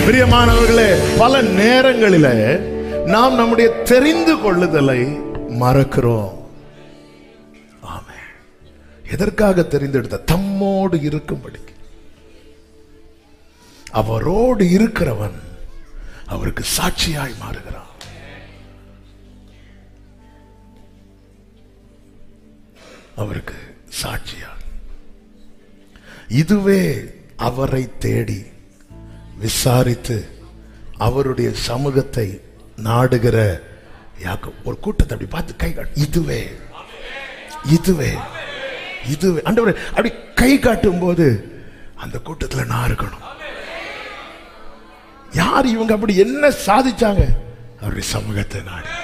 பிரியமானவர்களே பல நேரங்களில நாம் நம்முடைய தெரிந்து கொள்ளுதலை மறக்கிறோம் ஆமென். எதற்காக தெரிந்தெடுத்த தம்மோடு இருக்கும்படி அவரோடு இருக்கிறவன் அவருக்கு சாட்சியாய் மாறுகிறான் அவருக்கு சாட்சியாய் இதுவே அவரை தேடி விசாரித்து அவருடைய சமூகத்தை நாடுகிற யாக்கோபு. ஒரு கூட்டத்தை அப்படி பார்த்து கை காட்டு இதுவே இதுவே இதுவே ஆண்டவரே அப்படி கை காட்டும் போது அந்த கூட்டத்துல நான் இருக்கணும் யார் இவங்க அப்படி என்ன சாதிச்சாங்க அவருடைய சமூகத்தை நாடி